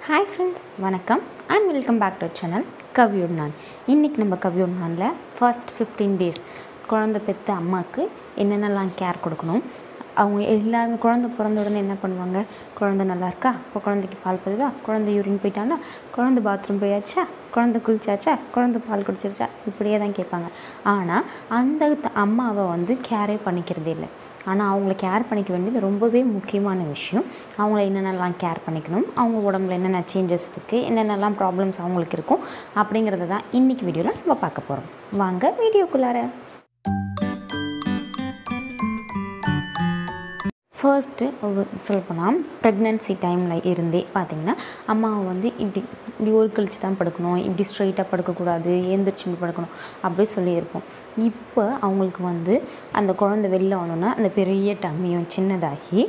hi friends வணக்கம் and welcome back to channel கவியோடு நான் இன்றைக்கி நம்ம கவியோடு நானில் ஃபர்ஸ்ட் ஃபிஃப்டீன் டேஸ் குழந்தை பெற்ற அம்மாவுக்கு என்னென்னலாம் கேர் கொடுக்கணும் அவங்க எல்லாருமே குழந்தை பிறந்த உடனே என்ன பண்ணுவாங்க குழந்தை நல்லா இருக்கா இப்போ குழந்தைக்கு பால் பதுதா குழந்தை யூரின் போயிட்டானா குழந்தை பாத்ரூம் போயாச்சா குழந்தை குளிச்சாச்சா குழந்தை பால் குடிச்சிருச்சா இப்படியே தான் கேட்பாங்க ஆனால் அந்த த- அம்மாவை வந்து கேரே பண்ணிக்கிறதே இல்லை ஆனால் அவங்கள கேர் பண்ணிக்க வேண்டியது ரொம்பவே முக்கியமான விஷயம் அவங்கள என்னென்னலாம் கேர் பண்ணிக்கணும் அவங்க உடம்புல என்னென்ன சேஞ்சஸ் இருக்குது என்னென்னலாம் ப்ராப்ளம்ஸ் அவங்களுக்கு இருக்கும் அப்படிங்கிறத தான் இன்றைக்கி வீடியோவில் நம்ம பார்க்க போகிறோம் வாங்க வீடியோக்குள்ளார ஃபர்ஸ்ட்டு சொல்லப்போனால் ப்ரெக்னென்சி டைமில் இருந்தே பார்த்திங்கன்னா அம்மாவை வந்து இப்படி இப்படி ஒரு கழிச்சு தான் படுக்கணும் இப்படி ஸ்ட்ரைட்டாக படுக்கக்கூடாது எழுந்திரிச்சு இப்படி படுக்கணும் அப்படி சொல்லியிருப்போம் இப்போ அவங்களுக்கு வந்து அந்த குழந்தை வெளில வந்தோன்னா அந்த பெரிய டம்மியும் சின்னதாகி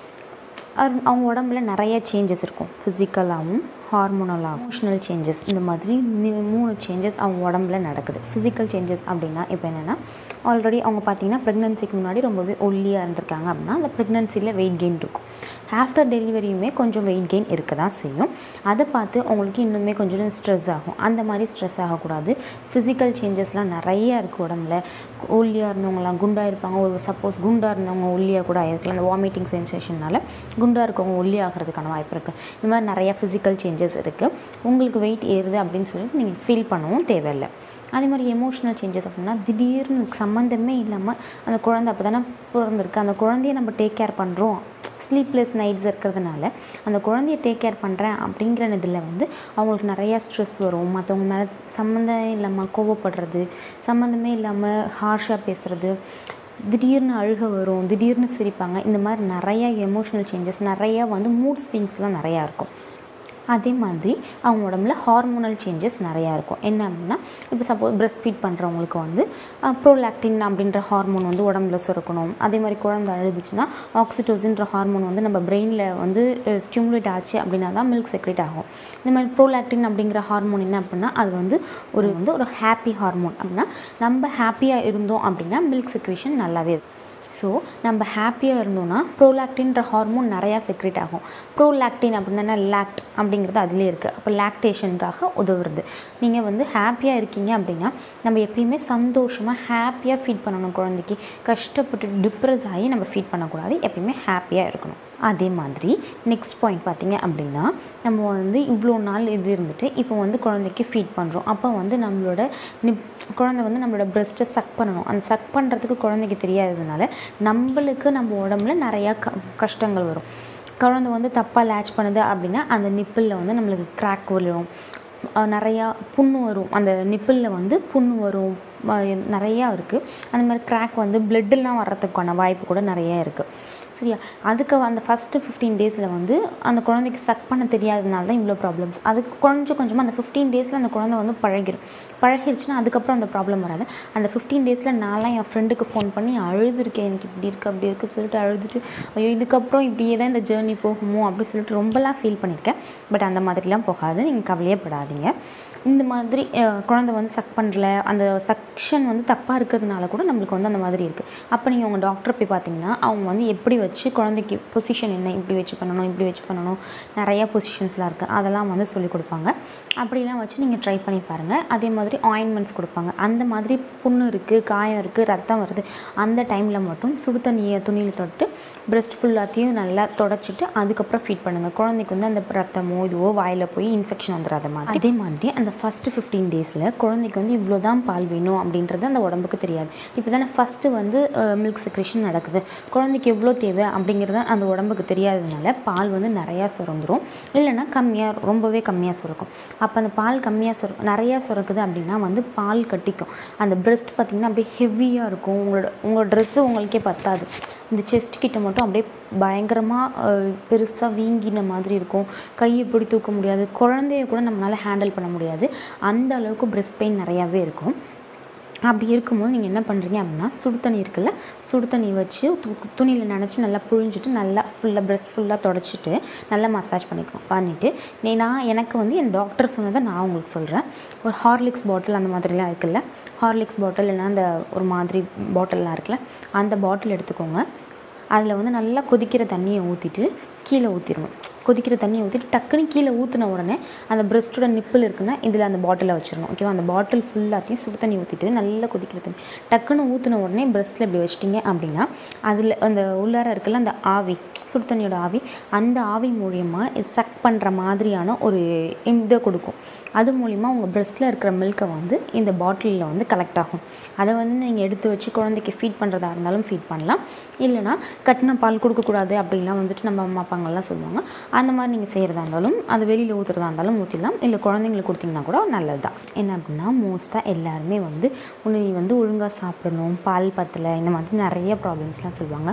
அது- அவங்க உடம்புல நிறைய சேஞ்சஸ் இருக்கும் ஃபிசிக்கலாகவும் ஹார்மோனலாகவும் எமோஷ்னல் சேஞ்சஸ் இந்த மாதிரி நி- மூணு சேஞ்சஸ் அவங்க உடம்புல நடக்குது ஃபிசிக்கல் சேஞ்சஸ் அப்படின்னா இப்போ என்னென்னா ஆல்ரெடி அவங்க பார்த்தீங்கன்னா ப்ரெக்னென்சிக்கு முன்னாடி ரொம்பவே ஒல்லியாக இருந்திருக்காங்க அப்படின்னா அந்த ப்ரெக்னென்சியில் வெயிட் கெயின் இருக்கும் ஆஃப்டர் டெலிவரியுமே கொஞ்சம் வெயிட் கெயின் இருக்க தான் செய்யும் அதை பார்த்து அவங்களுக்கு இன்னுமே கொஞ்சம் ஸ்ட்ரெஸ் ஆகும் அந்த மாதிரி ஸ்ட்ரெஸ் ஆகக்கூடாது ஃபிசிக்கல் சேஞ்சஸ்லாம் நிறைய இருக்குது உடம்புல ஒல்லியாக இருந்தவங்களாம் குண்டாக இருப்பாங்க ஒரு சப்போஸ் குண்டாக இருந்தவங்க ஒல்லியாக கூட ஆயிருக்கலாம் இந்த வாமிட்டிங் சென்சேஷனால் குண்டாக இருக்கவங்க ஒல்லி ஆகிறதுக்கான வாய்ப்பு இருக்குது இந்த மாதிரி நிறையா ஃபிசிக்கல் சேஞ்சஸ் இருக்குது உங்களுக்கு வெயிட் ஏறுது அப்படின்னு சொல்லிட்டு நீங்கள் ஃபீல் பண்ணவும் தேவையில்லை அதே மாதிரி எமோஷ்னல் சேஞ்சஸ் அப்படின்னா திடீர்னு சம்மந்தமே இல்லாமல் அந்த குழந்தை அப்போ தானே பிறந்திருக்கு அந்த குழந்தைய நம்ம டேக் கேர் பண்ணுறோம் ஸ்லீப்லெஸ் நைட்ஸ் இருக்கிறதுனால அந்த குழந்தைய டேக் கேர் பண்ணுறேன் அப்படிங்கிற இதில் வந்து அவங்களுக்கு நிறையா ஸ்ட்ரெஸ் வரும் மற்றவங்க மேலே சம்மந்தம் இல்லாமல் கோவப்படுறது சம்மந்தமே இல்லாமல் ஹார்ஷாக பேசுகிறது திடீர்னு அழுக வரும் திடீர்னு சிரிப்பாங்க இந்த மாதிரி நிறையா எமோஷ்னல் சேஞ்சஸ் நிறையா வந்து மூட் ஸ்விங்ஸ்லாம் நிறையா இருக்கும் அதே மாதிரி அவங்க உடம்புல ஹார்மோனல் சேஞ்சஸ் நிறையா இருக்கும் என்ன அப்படின்னா இப்போ சப்போஸ் பிரஸ்ட் ஃபீட் பண்ணுறவங்களுக்கு வந்து ப்ரோலாக்டின் அப்படின்ற ஹார்மோன் வந்து உடம்புல சுரக்கணும் அதே மாதிரி குழந்தை அழுதுச்சுன்னா ஆக்சிடோசின்ற ஹார்மோன் வந்து நம்ம பிரெயினில் வந்து ஸ்டிமுலேட் ஆச்சு அப்படின்னா தான் மில்க் செக்ரேட் ஆகும் இந்த மாதிரி ப்ரோலாக்டின் அப்படிங்கிற ஹார்மோன் என்ன அப்படின்னா அது வந்து ஒரு வந்து ஒரு ஹாப்பி ஹார்மோன் அப்படின்னா நம்ம ஹாப்பியாக இருந்தோம் அப்படின்னா மில்க் செக்ரேஷன் நல்லாவே இருக்கும் ஸோ நம்ம ஹாப்பியாக இருந்தோம்னா ப்ரோலாக்டின்ற ஹார்மோன் நிறையா செக்ரேட் ஆகும் ப்ரோலாக்டின் அப்படின்னா லாக்ட் அப்படிங்கிறது அதிலே இருக்குது அப்போ லாக்டேஷனுக்காக உதவுறது நீங்கள் வந்து ஹாப்பியாக இருக்கீங்க அப்படின்னா நம்ம எப்பயுமே சந்தோஷமாக ஹாப்பியாக ஃபீட் பண்ணணும் குழந்தைக்கு கஷ்டப்பட்டு டிப்ரெஸ் ஆகி நம்ம ஃபீட் பண்ணக்கூடாது எப்பயுமே ஹாப்பியாக இருக்கணும் அதே மாதிரி நெக்ஸ்ட் பாயிண்ட் பார்த்தீங்க அப்படின்னா நம்ம வந்து இவ்வளோ நாள் இது இருந்துட்டு இப்போ வந்து குழந்தைக்கு ஃபீட் பண்ணுறோம் அப்போ வந்து நம்மளோட நிப் குழந்தை வந்து நம்மளோட பிரஸ்ட்டை சக் பண்ணணும் அந்த சக் பண்ணுறதுக்கு குழந்தைக்கு தெரியாததுனால நம்மளுக்கு நம்ம உடம்புல நிறையா க கஷ்டங்கள் வரும் குழந்தை வந்து தப்பாக லேட்ச் பண்ணுது அப்படின்னா அந்த நிப்பிளில் வந்து நம்மளுக்கு கிராக் விழும் அஹ் நிறையா புண்ணு வரும் அந்த நிப்பிளில் வந்து புண்ணு வரும் அஹ் நிறையா இருக்குது அந்த மாதிரி கிராக் வந்து பிளட்டெல்லாம் வர்றதுக்கான வாய்ப்பு கூட நிறையா இருக்குது சரியா அதுக்கு அந்த ஃபஸ்ட்டு ஃபிஃப்டீன் டேஸில் வந்து அந்த குழந்தைக்கு சக் பண்ண தெரியாததுனால தான் இவ்வளோ ப்ராப்ளம்ஸ் அதுக்கு கொஞ்சம் கொஞ்சமாக அந்த ஃபிஃப்டீன் டேஸில் அந்த குழந்தை வந்து பழகிடும் பழகிருச்சுன்னா அதுக்கப்புறம் அந்த ப்ராப்ளம் வராது அந்த ஃபிஃப்டீன் டேஸில் நான்லாம் என் ஃப்ரெண்டுக்கு ஃபோன் பண்ணி அழுதுருக்கேன் எனக்கு இப்படி இருக்குது அப்படி இருக்குன்னு சொல்லிட்டு அழுதுட்டு ஐயோ இதுக்கப்புறம் இப்படியே தான் இந்த ஜேர்னி போகுமோ அப்படி சொல்லிட்டு ரொம்பலாம் ஃபீல் பண்ணியிருக்கேன் பட் அந்த மாதிரிலாம் போகாது நீங்கள் கவலையே படாதீங்க இந்த மாதிரி அஹ், குழந்தை வந்து சக் பண்ணல அந்த சக்ஷன் வந்து தப்பாக இருக்கிறதுனால கூட நம்மளுக்கு வந்து அந்த மாதிரி இருக்குது அப்போ நீங்கள் உங்கள் டாக்டர் போய் பார்த்தீங்கன்னா அவங்க வந்து எப்படி வச்சு குழந்தைக்கு பொசிஷன் என்ன இப்படி வச்சு பண்ணணும் இப்படி வச்சு பண்ணணும் நிறையா பொசிஷன்ஸ்லாம் இருக்குது அதெல்லாம் வந்து சொல்லி கொடுப்பாங்க அப்படிலாம் வச்சு நீங்கள் ட்ரை பண்ணி பாருங்கள் அதே மாதிரி ஆயின்மெண்ட்ஸ் கொடுப்பாங்க அந்த மாதிரி புண்ணு இருக்குது காயம் இருக்குது ரத்தம் வருது அந்த டைமில் மட்டும் சுடு தண்ணியை துணியில் தொட்டு பிரஸ்ட் ஃபுல்லாத்தையும் நல்லா தொடச்சிட்டு அதுக்கப்புறம் ஃபீட் பண்ணுங்கள் குழந்தைக்கு வந்து அந்த ரத்தமோ இதுவோ வாயில் போய் இன்ஃபெக்ஷன் வந்துடாத மாதிரி அதே மாதிரி அந்த ஃபஸ்ட்டு ஃபிஃப்டீன் டேஸில் குழந்தைக்கு வந்து இவ்வளோ தான் பால் வேணும் அப்படின்றது அந்த உடம்புக்கு தெரியாது இப்போ தானே ஃபஸ்ட்டு வந்து மில்க் செக்ரேஷன் நடக்குது குழந்தைக்கு எவ்வளோ தேவை அப்படிங்கிறது அந்த உடம்புக்கு தெரியாததுனால பால் வந்து நிறையா சுரந்துரும் இல்லைன்னா கம்மியாக ரொம்பவே கம்மியாக சுரக்கும் அப்போ அந்த பால் கம்மியாக சுர நிறையா சுரக்குது அப்படின்னா வந்து பால் கட்டிக்கும் அந்த பிரஸ்ட் பார்த்திங்கன்னா அப்படியே ஹெவியாக இருக்கும் உங்களோட உங்களோட ட்ரெஸ்ஸு உங்களுக்கே பத்தாது இந்த செஸ்ட் கிட்ட மட்டும் அப்படியே பயங்கரமாக பெருசாக வீங்கின மாதிரி இருக்கும் கையை பிடி தூக்க முடியாது குழந்தைய கூட நம்மளால் ஹேண்டில் பண்ண முடியாது அந்த அளவுக்கு பிரஸ்ட் பெயின் நிறையாவே இருக்கும் அப்படி இருக்கும்போது நீங்கள் என்ன பண்ணுறீங்க அப்படின்னா சுடு தண்ணி இருக்குல்ல சுடு தண்ணி வச்சு து- துணியில் நனைச்சி நல்லா புழிஞ்சிட்டு நல்லா ஃபுல்லாக பிரஸ்ட் ஃபுல்லாக தொடச்சிட்டு நல்லா மசாஜ் பண்ணிக்கணும் பண்ணிவிட்டு நீ நான் எனக்கு வந்து என் டாக்டர் சொன்னதை நான் உங்களுக்கு சொல்கிறேன் ஒரு ஹார்லிக்ஸ் பாட்டில் அந்த மாதிரிலாம் இருக்குல்ல ஹார்லிக்ஸ் பாட்டில் இல்லைன்னா அந்த ஒரு மாதிரி பாட்டில்லாம் இருக்குல்ல அந்த பாட்டில் எடுத்துக்கோங்க அதில் வந்து நல்லா கொதிக்கிற தண்ணியை ஊற்றிட்டு கீழே ஊற்றிடணும் கொதிக்கிற தண்ணியை ஊற்றிட்டு டக்குன்னு கீழே ஊற்றின உடனே அந்த பிரஸ்ட்டோட நிப்பிள் இருக்குன்னா இதில் அந்த பாட்டிலை வச்சிடணும் ஓகேவா அந்த பாட்டில் ஃபுல்லாத்தையும் சுடு தண்ணி ஊற்றிட்டு நல்லா கொதிக்கிற தண்ணி டக்குன்னு ஊற்றின உடனே பிரஸ்ட்டில் இப்படி வச்சிட்டிங்க அப்படின்னா அதில் அந்த உள்ளார இருக்குல்ல அந்த ஆவி சுடு தண்ணியோட ஆவி அந்த ஆவி மூலியமாக இது சக் பண்ணுற மாதிரியான ஒரு இதை கொடுக்கும் அது மூலிமா உங்கள் பிரஸ்ட்டில் இருக்கிற மில்கை வந்து இந்த பாட்டிலில் வந்து கலெக்ட் ஆகும் அதை வந்து நீங்கள் எடுத்து வச்சு குழந்தைக்கு ஃபீட் பண்ணுறதா இருந்தாலும் ஃபீட் பண்ணலாம் இல்லைனா கட்டின பால் கொடுக்கக்கூடாது அப்படிலாம் வந்துட்டு நம்ம அம்மா அப்பாங்கள்லாம் சொல்லுவாங்க அந்த மாதிரி நீங்கள் செய்கிறதா இருந்தாலும் அது வெளியில் ஊற்றுறதா இருந்தாலும் ஊற்றிடலாம் இல்லை குழந்தைங்களுக்கு கொடுத்தீங்கன்னா கூட நல்லது தான் என்ன அப்படின்னா மோஸ்ட்டாக எல்லாருமே வந்து ஒன்று நீ வந்து ஒழுங்காக சாப்பிடணும் பால் பத்தலை இந்த மாதிரி நிறைய ப்ராப்ளம்ஸ்லாம் சொல்லுவாங்க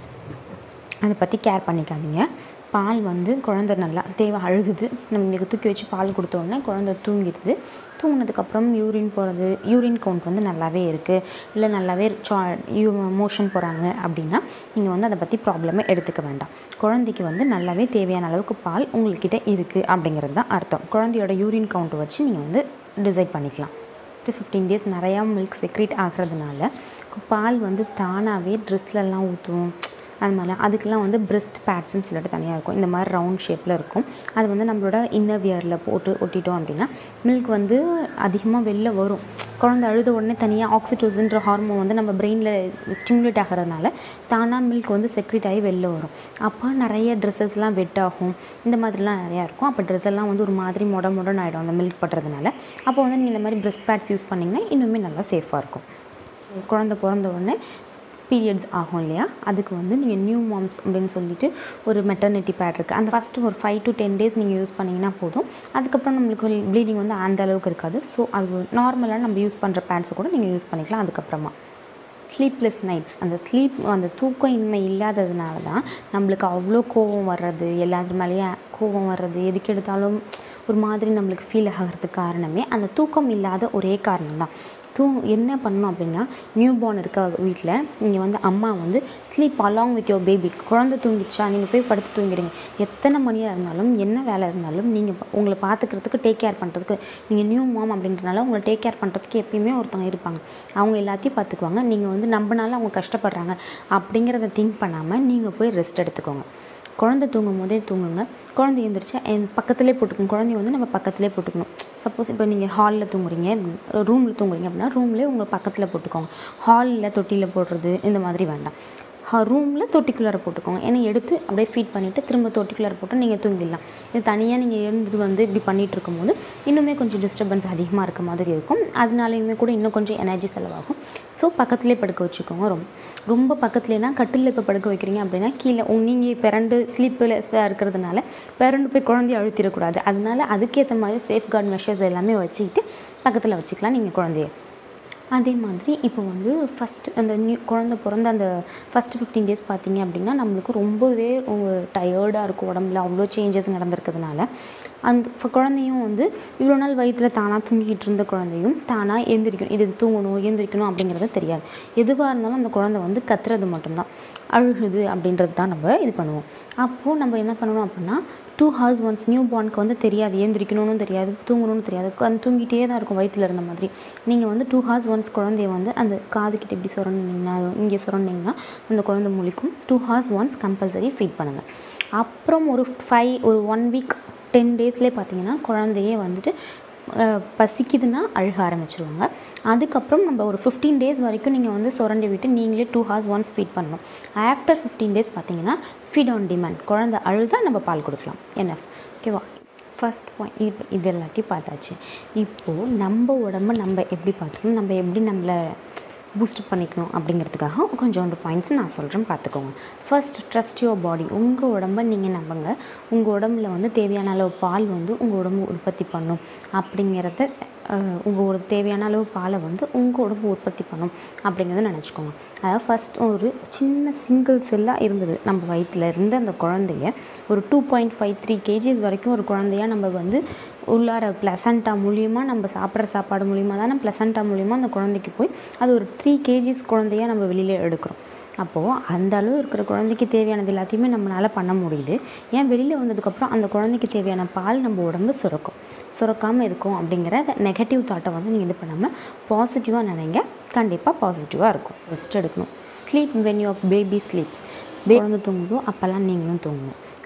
அதை பற்றி கேர் பண்ணிக்காதீங்க பால் வந்து குழந்த நல்லா தேவை அழுகுது நம்ம இன்றைக்கி தூக்கி வச்சு பால் கொடுத்த உடனே குழந்த தூங்கிடுது தூங்கினதுக்கப்புறம் யூரின் போகிறது யூரின் கவுண்ட் வந்து நல்லாவே இருக்குது இல்லை நல்லாவே சா யூ மோஷன் போகிறாங்க அப்படின்னா நீங்கள் வந்து அதை பற்றி ப்ராப்ளமே எடுத்துக்க வேண்டாம் குழந்தைக்கு வந்து நல்லாவே தேவையான அளவுக்கு பால் உங்கள்கிட்ட இருக்குது அப்படிங்கிறது தான் அர்த்தம் குழந்தையோட யூரின் கவுண்ட்டை வச்சு நீங்கள் வந்து டிசைட் பண்ணிக்கலாம் ஃபஸ்ட்டு ஃபிஃப்டீன் டேஸ் நிறையா மில்க் செக்ரேட் ஆகிறதுனால பால் வந்து தானாகவே ட்ரெஸ்லலாம் ஊற்றுவோம் அது மாதிரிலாம் அதுக்கெல்லாம் வந்து பிரெஸ்ட் பேட்ஸ்ன்னு சொல்லிட்டு தனியாக இருக்கும் இந்த மாதிரி ரவுண்ட் ஷேப்பில் இருக்கும் அது வந்து நம்மளோட இன்னர் வியரில் போட்டு ஒட்டிட்டோம் அப்படின்னா மில்க் வந்து அதிகமாக வெளில வரும் குழந்தை அழுத உடனே தனியாக ஆக்சிடோசின்ற ஹார்மோன் வந்து நம்ம பிரெயினில் ஸ்டிமுலேட் ஆகிறதுனால தானாக மில்க் வந்து செக்ரேட் ஆகி வெளில வரும் அப்போ நிறைய ட்ரெஸ்ஸஸ்லாம் வெட் ஆகும் இந்த மாதிரிலாம் நிறையா இருக்கும் அப்போ ட்ரெஸ் எல்லாம் வந்து ஒரு மாதிரி மொட மொடன்னு ஆகிடும் அந்த மில்க் பட்டுறதுனால அப்போ வந்து நீங்கள் இந்த மாதிரி பிரெஸ்ட் பேட்ஸ் யூஸ் பண்ணிங்கன்னா இன்னுமே நல்லா சேஃபாக இருக்கும் குழந்த பிறந்த உடனே பீரியட்ஸ் ஆகும் இல்லையா அதுக்கு வந்து நீங்கள் நியூ மாம்ஸ் அப்படின்னு சொல்லிட்டு ஒரு மெட்டர்னிட்டி பேட் இருக்குது அந்த ஃபஸ்ட்டு ஒரு ஃபைவ் டு டென் டேஸ் நீங்கள் யூஸ் பண்ணிங்கன்னா போதும் அதுக்கப்புறம் நம்மளுக்கு ப்ளீடிங் வந்து அந்த அளவுக்கு இருக்காது ஸோ அது நார்மலாக நம்ம யூஸ் பண்ணுற பேட்ஸை கூட நீங்கள் யூஸ் பண்ணிக்கலாம் அதுக்கப்புறமா ஸ்லீப்லெஸ் நைட்ஸ் அந்த ஸ்லீப் அந்த தூக்கம் இன்மை இல்லாததுனால தான் நம்மளுக்கு அவ்வளோ கோவம் வர்றது எல்லாத்து மேலேயும் கோவம் வர்றது எதுக்கு எடுத்தாலும் ஒரு மாதிரி நம்மளுக்கு ஃபீல் ஆகிறதுக்கு காரணமே அந்த தூக்கம் இல்லாத ஒரே காரணம் தான் தூ என்ன பண்ணணும் அப்படின்னா நியூ பார்ன் இருக்க வீட்டில் நீங்கள் வந்து அம்மா வந்து sleep along with your baby குழந்தை தூங்கிச்சா நீங்கள் போய் படுத்து தூங்கிடுங்க எத்தனை மணியாக இருந்தாலும் என்ன வேலை இருந்தாலும் நீங்கள் உங்களை பார்த்துக்கிறதுக்கு டேக் கேர் பண்ணுறதுக்கு நீங்கள் நியூ மாம் அப்படின்றனால உங்களை டேக் கேர் பண்ணுறதுக்கு எப்பயுமே ஒருத்தவங்க இருப்பாங்க அவங்க எல்லாத்தையும் பார்த்துக்குவாங்க நீங்கள் வந்து நம்பினால அவங்க கஷ்டப்படுறாங்க அப்படிங்கிறத திங்க் பண்ணாமல் நீங்கள் போய் ரெஸ்ட் எடுத்துக்கோங்க குழந்தை தூங்கும் போதே தூங்குங்க குழந்தை எழுந்திரிச்சா என் பக்கத்துலேயே போட்டுக்கணும் குழந்தைய வந்து நம்ம பக்கத்துலேயே போட்டுக்கணும் சப்போஸ் இப்போ நீங்கள் ஹாலில் தூங்குறீங்க ரூமில் தூங்குறீங்க அப்படின்னா ரூம்லேயே உங்கள் பக்கத்தில் போட்டுக்கோங்க ஹாலில் தொட்டியில் போடுறது இந்த மாதிரி வேண்டாம் ரூமில் தொட்டிக்குள்ளார போட்டுக்கோங்க ஏன்னா எடுத்து அப்படியே ஃபீட் பண்ணிவிட்டு திரும்ப தொட்டிக்குள்ளார போட்டு நீங்கள் தூங்கிடலாம் இது தனியாக நீங்கள் எழுந்துட்டு வந்து இப்படி பண்ணிகிட்டு இருக்கும்போது இன்னுமே கொஞ்சம் டிஸ்டர்பன்ஸ் அதிகமாக இருக்க மாதிரி இருக்கும் அதனாலையுமே கூட இன்னும் கொஞ்சம் எனர்ஜி செலவாகும் ஸோ பக்கத்துலேயே படுக்க வச்சுக்கோங்க ரொம்ப ரொம்ப பக்கத்துலேனா கட்டிலில் இப்போ படுக்க வைக்கிறீங்க அப்படின்னா கீழே நீங்கள் பிறண்டு ஸ்லீப்லெஸ்ஸாக இருக்கிறதுனால பிறண்டு போய் குழந்தைய அழுத்திடக்கூடாது அதனால அதுக்கேற்ற மாதிரி சேஃப்கார்ட் மெஷர்ஸ் எல்லாமே வச்சுக்கிட்டு பக்கத்தில் வச்சுக்கலாம் நீங்கள் குழந்தைய அதே மாதிரி இப்போ வந்து ஃபஸ்ட் அந்த நியூ குழந்த பிறந்த அந்த ஃபஸ்ட்டு ஃபிஃப்டீன் டேஸ் பார்த்தீங்க அப்படின்னா நம்மளுக்கு ரொம்பவே டயர்டாக இருக்கும் உடம்புல அவ்வளோ சேஞ்சஸ் நடந்திருக்கிறதுனால அந்த குழந்தையும் வந்து இவ்வளோ நாள் வயிற்றில் தானாக தூங்கிக்கிட்டு இருந்த குழந்தையும் தானாக எழுந்திரிக்கணும் இது தூங்கணும் எழுந்திரிக்கணும் அப்படிங்கிறது தெரியாது எதுவாக இருந்தாலும் அந்த குழந்தை வந்து கத்துறது மட்டும்தான் அழுகுது அப்படின்றது தான் நம்ம இது பண்ணுவோம் அப்போது நம்ம என்ன பண்ணணும் அப்படின்னா டூ ஹவர்ஸ் ஒன்ஸ் நியூ பார்னுக்கு வந்து தெரியாது ஏந்திரிக்கணும்னு தெரியாது தூங்கணும்னு தெரியாது அந்த தூங்கிட்டே தான் இருக்கும் வயிற்றில் இருந்த மாதிரி நீங்கள் வந்து டூ ஹவர்ஸ் ஒன்ஸ் குழந்தைய வந்து அந்த காதுக்கிட்ட இப்படி சுரண்டிங்கன்னா இங்கே சுரண்டிங்கன்னா அந்த குழந்தை முழிக்கும் two hours once compulsory feed பண்ணுங்கள் அப்புறம் ஒரு ஃபைவ் ஒரு ஒன் வீக் டென் டேஸ்லேயே பார்த்தீங்கன்னா குழந்தையே வந்துட்டு பசிக்குதுன்னா அழுக ஆரம்பிச்சிருவாங்க அதுக்கப்புறம் நம்ம ஒரு ஃபிஃப்டீன் டேஸ் வரைக்கும் நீங்கள் வந்து சுரண்டி விட்டு நீங்களே டூ ஹவர்ஸ் ஒன்ஸ் ஃபீட் பண்ணணும் ஆஃப்டர் ஃபிஃப்டீன் டேஸ் பார்த்தீங்கன்னா ஃபீட் ஆன் டிமாண்ட் குழந்தை அழுதா நம்ம பால் கொடுக்கலாம் என்எஃப் ஓகேவா ஃபஸ்ட் பாயிண்ட் இப்போ இது எல்லாத்தையும் பார்த்தாச்சு இப்போது நம்ம உடம்ப நம்ம எப்படி பார்த்துக்கணும் நம்ம எப்படி நம்மளை பூஸ்ட் பண்ணிக்கணும் அப்படிங்கிறதுக்காக கொஞ்சோண்டு பாயிண்ட்ஸ் நான் சொல்கிறேன் பார்த்துக்கோங்க ஃபர்ஸ்ட் ட்ரஸ்ட் யுவர் பாடி உங்கள் உடம்ப நீங்கள் நம்புங்க உங்கள் உடம்புல வந்து தேவையான அளவு பால் வந்து உங்கள் உடம்பு உற்பத்தி பண்ணும் அப்படிங்கிறத உங்கள் ஒரு தேவையான அளவு பாலை வந்து உங்கள் உடம்பு உற்பத்தி பண்ணும் அப்படிங்கிறத நினச்சிக்கோங்க அதாவது ஃபஸ்ட் ஒரு சின்ன சிங்கிள் செல்லாக இருந்தது நம்ம வயிற்றில் இருந்த அந்த குழந்தைய ஒரு two point five three KGs வரைக்கும் ஒரு குழந்தையாக நம்ம வந்து உள்ளார ப்ளசண்டா மூலியமாக நம்ம சாப்பிட்ற சாப்பாடு மூலியமாக தானே ப்ளசண்டா மூலியமாக அந்த குழந்தைக்கு போய் அது ஒரு த்ரீ கேஜிஸ் குழந்தையாக நம்ம வெளியில் எடுக்கிறோம் அப்போது அந்த அளவு இருக்கிற குழந்தைக்கு தேவையானது எல்லாத்தையுமே நம்மளால் பண்ண முடியுது ஏன் வெளியில் வந்ததுக்கப்புறம் அந்த குழந்தைக்கு தேவையான பால் நம்ம உடம்பு சுரக்கும் சுரக்காமல் இருக்கும் அப்படிங்கிற நெகட்டிவ் தாட்டை வந்து நீங்கள் இது பண்ணாமல் பாசிட்டிவாக நினைங்க கண்டிப்பாக பாசிட்டிவாக இருக்கும் ரெஸ்ட் எடுக்கணும் sleep when your baby sleeps குழந்தை தூங்குதோ அப்போல்லாம் நீங்களும் தூங்குங்க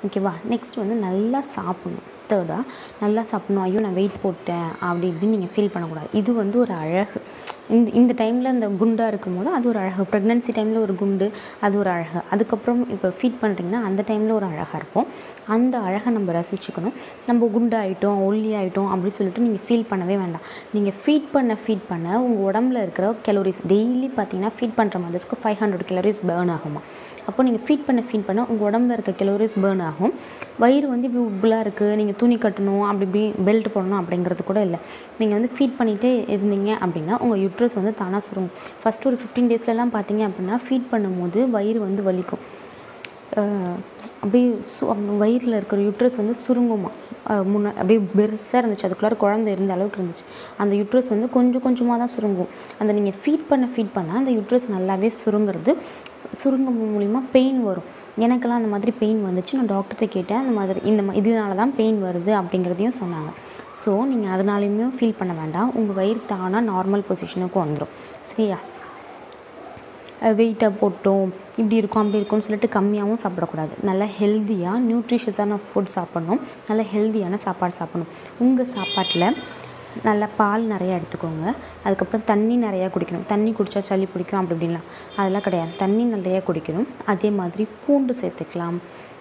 ஓகேவா நெக்ஸ்ட் வந்து நல்லா சாப்பிட்ணும் தேர்டாக நல்லா சாப்பிட்ணும் ஐயோ நான் வெயிட் போட்டேன் அப்படி இப்படின்னு நீங்கள் ஃபீல் பண்ணக்கூடாது இது வந்து ஒரு அழகு இந்த இந்த டைமில் இந்த குண்டாக இருக்கும் போது அது ஒரு அழகு ப்ரெக்னென்சி டைமில் ஒரு குண்டு அது ஒரு அழகு அதுக்கப்புறம் இப்போ ஃபீட் பண்ணுறீங்கன்னா அந்த டைமில் ஒரு அழகாக இருப்போம் அந்த அழகை நம்ம ரசிச்சுக்கணும் நம்ம குண்டாயிட்டோம் ஒல்லி ஆகிட்டோம் அப்படி சொல்லிட்டு நீங்கள் ஃபீல் பண்ணவே வேண்டாம் நீங்கள் ஃபீட் பண்ண ஃபீட் பண்ண உங்கள் உடம்புல இருக்கிற கலோரிஸ் டெய்லி பார்த்தீங்கன்னா ஃபீட் பண்ணுற மதர்ஸ்க்கு ஃபைவ் ஹண்ட்ரட் கலோரிஸ் பேர்ன் ஆகுமா அப்போ நீங்கள் ஃபீட் பண்ண ஃபீட் பண்ண உங்கள் உடம்புல இருக்க கலோரிஸ் பேர்ன் ஆகும் வயிறு வந்து இப்படி உப்புலாக இருக்குது நீங்கள் துணி கட்டணும் அப்படி இப்படி பெல்ட் போடணும் அப்படிங்கிறது கூட இல்லை நீங்கள் வந்து ஃபீட் பண்ணிகிட்டே இருந்தீங்க அப்படின்னா உங்கள் யூட்ரஸ் வந்து தானாக சுருங்கும் ஃபஸ்ட்டு ஒரு ஃபிஃப்டீன் டேஸ்லலாம் பார்த்தீங்க அப்படின்னா ஃபீட் பண்ணும்போது வயிறு வந்து வலிக்கும் அப்படியே சு வயிறில் இருக்கிற யூட்ரஸ் வந்து சுருங்குமா முன்னே அப்படியே பெருசாக இருந்துச்சு அதுக்குள்ளார குழந்தை இருந்த அளவுக்கு இருந்துச்சு அந்த யூட்ரஸ் வந்து கொஞ்சம் கொஞ்சமாக தான் சுருங்கும் அந்த நீங்கள் ஃபீட் பண்ண ஃபீட் பண்ண அந்த யூட்ரஸ் நல்லாவே சுருங்கிறது சுருங்கும் மூலிமா பெயின் வரும் எனக்கெல்லாம் அந்த மாதிரி பெயின் வந்துச்சு நான் டாக்டர்கிட்ட கேட்டேன் அந்த மாதிரி இந்த மா இதனால தான் பெயின் வருது அப்படிங்கிறதையும் சொன்னாங்க ஸோ நீங்கள் அதனாலையுமே ஃபீல் பண்ண வேண்டாம் உங்கள் வயிறு தானாக நார்மல் பொசிஷனுக்கு வந்துடும் சரியா வெயிட்டை போட்டோம் இப்படி இருக்கும் அப்படி இருக்கும்னு சொல்லிட்டு கம்மியாகவும் சாப்பிடக்கூடாது நல்லா ஹெல்த்தியாக நியூட்ரிஷியஸான ஃபுட் சாப்பிட்ணும் நல்ல ஹெல்த்தியான சாப்பாடு சாப்பிட்ணும் உங்கள் சாப்பாட்டில் நல்லா பால் நிறையா எடுத்துக்கோங்க அதுக்கப்புறம் தண்ணி நிறையா குடிக்கணும் தண்ணி குடித்தா சளி பிடிக்கும் அப்படி இப்படின்லாம் அதெல்லாம் கிடையாது தண்ணி நிறையா குடிக்கணும் அதே மாதிரி பூண்டு சேர்த்துக்கலாம்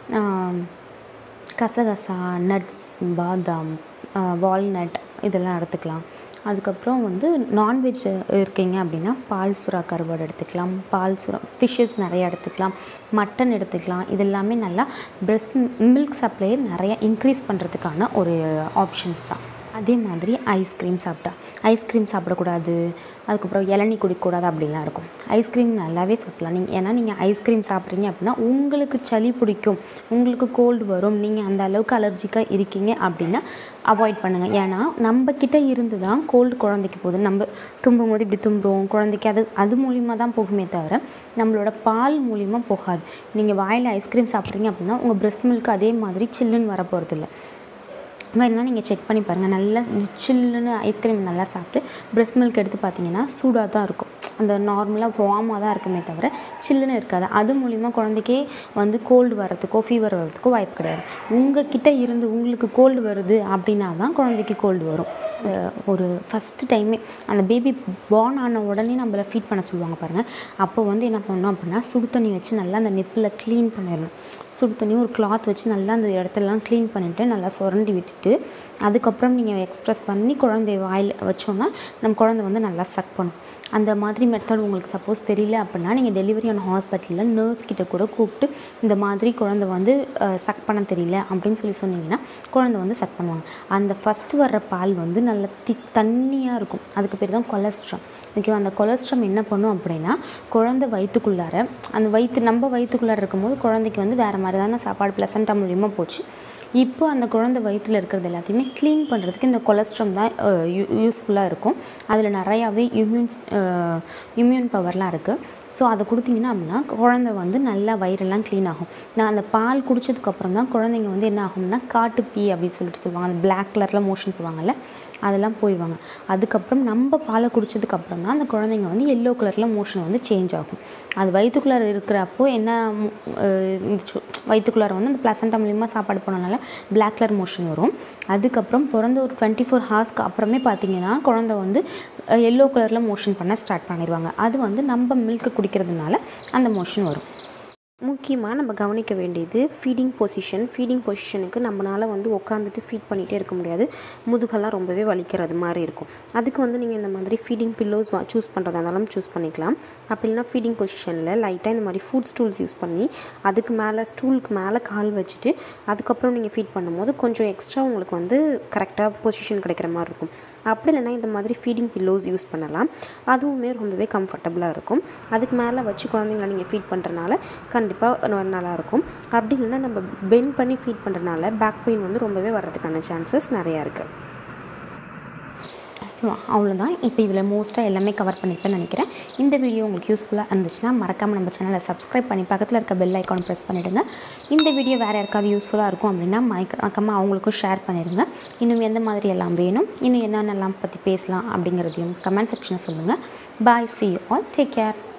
கசகசா நட்ஸ் பாதாம் வால்நட் இதெல்லாம் எடுத்துக்கலாம் அதுக்கப்புறம் வந்து நான்வெஜ் இருக்கீங்க அப்படின்னா பால் சுறா கருவாடு எடுத்துக்கலாம் பால் சுறா ஃபிஷ்ஷஸ் நிறையா எடுத்துக்கலாம் மட்டன் எடுத்துக்கலாம் இது எல்லாமே நல்லா பிரெஸ்ட் மில்க் சப்ளையை நிறையா இன்க்ரீஸ் பண்ணுறதுக்கான ஒரு ஆப்ஷன்ஸ் தான் அதே மாதிரி ஐஸ்கிரீம் சாப்பிட்டா ஐஸ்கிரீம் சாப்பிடக்கூடாது அதுக்கப்புறம் இளநீ குடிக்கக்கூடாது அப்படிலாம் இருக்கும் ஐஸ்கிரீம் நல்லாவே சாப்பிட்லாம் நீங்கள் ஏன்னா நீங்கள் ஐஸ்கிரீம் சாப்பிட்றீங்க அப்படின்னா உங்களுக்கு சளி பிடிக்கும் உங்களுக்கு கோல்டு வரும் நீங்கள் அந்த அளவுக்கு அலர்ஜிக்காக இருக்கீங்க அப்படின்னா அவாய்ட் பண்ணுங்கள் ஏன்னா நம்ம கிட்ட இருந்து தான் கோல்டு குழந்தைக்கு போகுது நம்ம தும்பும் போது இப்படி தும்புறோம் குழந்தைக்கு அது அது மூலிமா தான் போகுமே தவிர நம்மளோட பால் மூலிமா போகாது நீங்கள் வாயில் ஐஸ்கிரீம் சாப்பிட்றீங்க அப்படின்னா உங்கள் பிரெஸ்ட் மில்க் அதே மாதிரி சில்லுன்னு வர போகிறதில்ல வேணுன்னா நீங்கள் செக் பண்ணி பாருங்கள் நல்லா சில்லுன்னு ஐஸ்கிரீம் நல்லா சாப்பிட்டு பிரெஸ்ட் மில்க் எடுத்து பார்த்தீங்கன்னா சூடாக தான் இருக்கும் அந்த நார்மலாக வார்மாக தான் இருக்குமே தவிர சில்லுன்னு இருக்காது அது மூலிமா குழந்தைக்கே வந்து கோல்டு வர்றதுக்கோ ஃபீவர் வர்றதுக்கோ வாய்ப்பு கிடையாது உங்கள் கிட்ட இருந்து உங்களுக்கு கோல்டு வருது அப்படின்னா தான் குழந்தைக்கு கோல்டு வரும் ஒரு ஃபஸ்ட்டு டைமே அந்த பேபி பார்ன் ஆன உடனே நம்மளை ஃபீட் பண்ண சொல்லுவாங்க பாருங்கள் அப்போ வந்து என்ன பண்ணணும் அப்படின்னா சுடு தண்ணி வச்சு நல்லா அந்த நெப்பில் க்ளீன் பண்ணிடணும் சுடு தண்ணி ஒரு கிளாத் வச்சு நல்லா அந்த இடத்தெல்லாம் க்ளீன் பண்ணிவிட்டு நல்லா சுரண்டி விட்டுட்டு அதுக்கப்புறம் நீங்கள் எக்ஸ்ப்ரெஸ் பண்ணி குழந்தைய வாயில் வச்சோன்னா நம்ம குழந்தை வந்து நல்லா சக் பண்ணும் அந்த மாதிரி மெத்தட் உங்களுக்கு சப்போஸ் தெரியல அப்படின்னா நீங்கள் டெலிவரி ஆன ஹாஸ்பிட்டலில் நர்ஸ் கிட்ட கூட கூப்பிட்டு இந்த மாதிரி குழந்தை வந்து சக் பண்ண தெரியல அப்படின்னு சொல்லி சொன்னீங்கன்னா குழந்தை வந்து சக் பண்ணுவாங்க அந்த ஃபஸ்ட்டு வர்ற பால் வந்து நல்ல தி தண்ணியாக இருக்கும் அதுக்கு பேர் தான் கொலஸ்ட்ரம் ஓகேவா அந்த கொலஸ்ட்ரம் என்ன பண்ணும் அப்படின்னா குழந்தை வயிற்றுக்குள்ளார அந்த வயிற்று நம்ம வயிற்றுக்குள்ளார இருக்கும்போது குழந்தைக்கு வந்து வேறு மாதிரி தானே சாப்பாடு ப்ளசண்ட்டாக மூலியமாக போச்சு இப்போ அந்த குழந்தை வயிற்றில் இருக்கிறது எல்லாத்தையுமே க்ளீன் பண்ணுறதுக்கு இந்த கொலஸ்ட்ரம் தான் யூ யூஸ்ஃபுல்லாக இருக்கும் அதில் நிறையாவே இம்யூன்ஸ் இம்யூன் பவர்லாம் இருக்குது ஸோ அதை கொடுத்தீங்கன்னா அப்படின்னா குழந்தை வந்து நல்லா வயிறெல்லாம் க்ளீன் ஆகும் நான் அந்த பால் குடித்ததுக்கப்புறம் தான் குழந்தைங்க வந்து என்ன ஆகும்னா காட்டு பீ அப்படின்னு சொல்லிட்டு சொல்லுவாங்க அந்த பிளாக் கலரில் மோஷன் போவாங்கல்ல அதெல்லாம் போயிடுவாங்க அதுக்கப்புறம் நம்ம பாலை குடித்ததுக்கப்புறம் தான் அந்த குழந்தைங்க வந்து எல்லோ கலரில் மோஷன் வந்து சேஞ்ச் ஆகும் அது வயிற்றுக்குள்ளார இருக்கிறப்போ என்ன இருந்துச்சு வயிற்றுக்குள்ளார வந்து அந்த ப்ளசண்டா மூலிமா சாப்பாடு போனனால பிளாக் கலர் மோஷன் வரும் அதுக்கப்புறம் பிறந்த ஒரு டுவெண்ட்டி ஃபோர் ஹார்ஸ்க்கு அப்புறமே பார்த்தீங்கன்னா குழந்தை வந்து எல்லோ கலரில் மோஷன் பண்ண ஸ்டார்ட் பண்ணிடுவாங்க அது வந்து நம்ம மில்க்கு குடிக்கிறதுனால அந்த மோஷன் வரும் முக்கியமாக நம்ம கவனிக்க வேண்டியது ஃபீடிங் பொசிஷன் ஃபீடிங் பொசிஷனுக்கு நம்மளால் வந்து உட்காந்துட்டு ஃபீட் பண்ணிகிட்டே இருக்க முடியாது முதுகெல்லாம் ரொம்பவே வலிக்கிறது மாதிரி இருக்கும் அதுக்கு வந்து நீங்கள் இந்த மாதிரி ஃபீடிங் பில்லோஸ் சூஸ் பண்ணுறதா இருந்தாலும் சூஸ் பண்ணிக்கலாம் அப்படி இல்லைனா ஃபீடிங் பொசிஷனில் லைட்டாக இந்த மாதிரி ஃபுட் ஸ்டூல்ஸ் யூஸ் பண்ணி அதுக்கு மேலே ஸ்டூலுக்கு மேலே கால் வச்சுட்டு அதுக்கப்புறம் நீங்கள் ஃபீட் பண்ணும்போது கொஞ்சம் எக்ஸ்ட்ரா உங்களுக்கு வந்து கரெக்டாக பொசிஷன் கிடைக்கிற மாதிரி இருக்கும் அப்படி இல்லைனா இந்த மாதிரி ஃபீடிங் பில்லோஸ் யூஸ் பண்ணலாம் அதுவுமே ரொம்பவே கம்ஃபர்டபுளாக இருக்கும் அதுக்கு மேலே வச்சு குழந்தைங்கள நீங்கள் ஃபீட் பண்ணுறனால கண்டிப்பாக நல்லாயிருக்கும் அப்படி இல்லைன்னா நம்ம பெண்ட் பண்ணி ஃபீட் பண்ணுறனால பேக் பெயின் வந்து ரொம்பவே வர்றதுக்கான சான்சஸ் நிறையா இருக்குது அவ்வளோதான் இப்போ இதில் மோஸ்ட்டாக எல்லாமே கவர் பண்ணியிருப்பேன்னு நினைக்கிறேன் இந்த வீடியோ உங்களுக்கு யூஸ்ஃபுல்லாக இருந்துச்சுன்னா மறக்காமல் நம்ம சேனலை சப்ஸ்கிரைப் பண்ணி பக்கத்தில் இருக்க பெல் ஐக்கான் ப்ரெஸ் பண்ணிவிடுங்க இந்த வீடியோ வேறு யாருக்காவது யூஸ்ஃபுல்லாக இருக்கும் அப்படின்னா மறக்காமல் அவங்களுக்கும் ஷேர் பண்ணிடுங்க இன்னும் எந்த மாதிரி எல்லாம் வேணும் இன்னும் என்னென்னலாம் பற்றி பேசலாம் அப்படிங்கிறதையும் கமெண்ட் செக்ஷனில் சொல்லுங்கள் bye see all take care